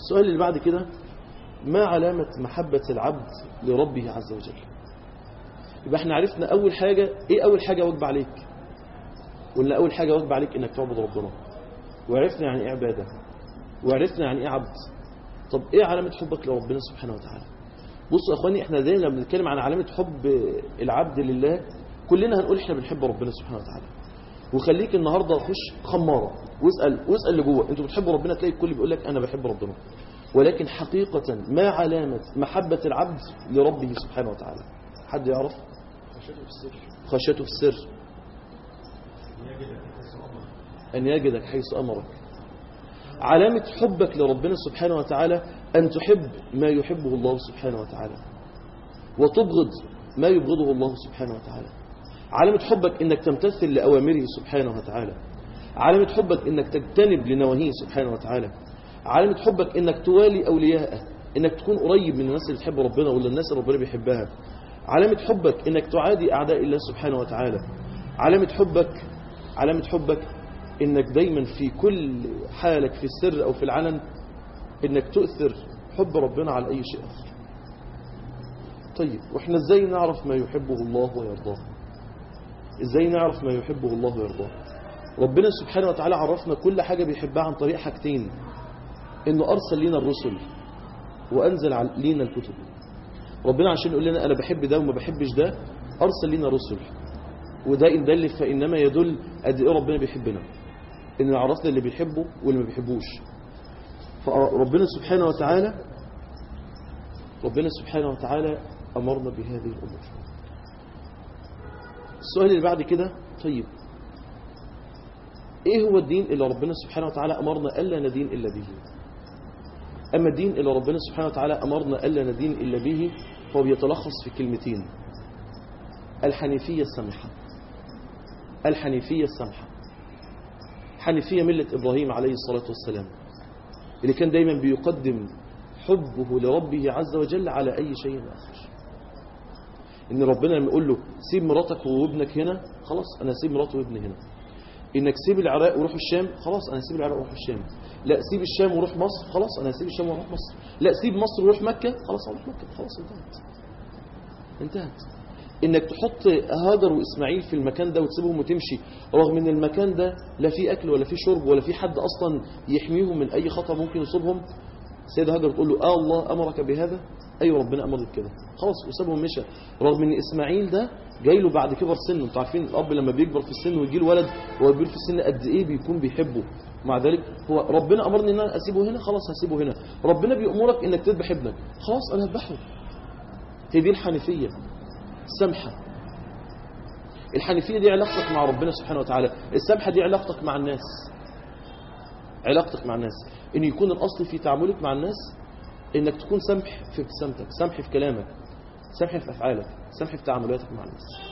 السؤال اللي بعد كده ما علامة محبة العبد لربه عز وجل يبقى احنا عرفنا أول حاجة إيه أول حاجة واجب عليك قلنا أول حاجة واجب عليك إنك تعبد ربنا وعرفنا يعني إيه عبادة وعرفنا يعني إيه عبد طب إيه علامة حبك لربنا سبحانه وتعالى بصوا يا أخواني احنا دايما لما بنتكلم عن علامة حب العبد لله كلنا هنقول احنا بنحب ربنا سبحانه وتعالى وخليك النهارده خش خماره واسال واسال اللي جوه انتوا بتحبوا ربنا تلاقي الكل بيقول لك انا بحب ربنا ولكن حقيقة ما علامة محبة العبد لربه سبحانه وتعالى حد يعرف خشيته في السر خشيته في السر أن يجدك حيث أمرك علامة حبك لربنا سبحانه وتعالى أن تحب ما يحبه الله سبحانه وتعالى وتبغض ما يبغضه الله سبحانه وتعالى علامة حبك أنك تمتثل لأوامره سبحانه وتعالى علامة حبك أنك تجتنب لنواهيه سبحانه وتعالى علامة حبك أنك توالي أولياءه أنك تكون قريب من الناس اللي تحب ربنا ولا الناس اللي ربنا بيحبها علامة حبك أنك تعادي أعداء الله سبحانه وتعالى علامة حبك علامة حبك انك دايما في كل حالك في السر او في العلن انك تؤثر حب ربنا على اي شيء اخر طيب واحنا ازاي نعرف ما يحبه الله ويرضاه ازاي نعرف ما يحبه الله ويرضاه ربنا سبحانه وتعالى عرفنا كل حاجة بيحبها عن طريق حاجتين انه ارسل لنا الرسل وانزل على- لينا الكتب ربنا عشان يقول لنا انا بحب ده وما بحبش ده ارسل لنا رسل وده ان دل فانما يدل قد ايه ربنا بيحبنا ان عرفنا اللي بيحبه واللي ما بيحبوش فربنا سبحانه وتعالى ربنا سبحانه وتعالى امرنا بهذه الامور السؤال اللي بعد كده طيب ايه هو الدين اللي ربنا سبحانه وتعالى امرنا الا ندين الا به اما الدين اللي ربنا سبحانه وتعالى امرنا الا ندين الا به فهو بيتلخص في كلمتين الحنيفيه السمحه الحنيفيه السمحه حنيفيه مله ابراهيم عليه الصلاه والسلام اللي كان دايما بيقدم حبه لربه عز وجل على اي شيء اخر ان ربنا لما يقول له سيب مراتك وابنك هنا خلاص انا هسيب مراتي وابني هنا انك سيب العراق وروح الشام خلاص انا هسيب العراق وروح الشام لا سيب الشام وروح مصر خلاص انا هسيب الشام وروح مصر لا سيب مصر وروح مكة خلاص اروح مكة خلاص انتهت انتهت انك تحط هاجر واسماعيل في المكان ده وتسيبهم وتمشي رغم ان المكان ده لا فيه اكل ولا فيه شرب ولا فيه حد اصلا يحميهم من اي خطر ممكن يصيبهم سيدة هاجر تقول له اه الله امرك بهذا ايوه ربنا امر بكده خلاص وسابهم مشى رغم ان اسماعيل ده جاي له بعد كبر سنه انتوا عارفين الاب لما بيكبر في السن ويجي له ولد وهو كبير في السن قد ايه بيكون بيحبه مع ذلك هو ربنا امرني ان انا اسيبه هنا خلاص هسيبه هنا ربنا بيامرك انك تذبح ابنك خلاص انا هذبحه هي دي الحنيفيه السمحه الحنيفيه دي علاقتك مع ربنا سبحانه وتعالى السمحه دي علاقتك مع الناس علاقتك مع الناس ان يكون الاصل في تعاملك مع الناس انك تكون سمح في ابتسامتك سمح في كلامك سمح في افعالك سمح في تعاملاتك مع الناس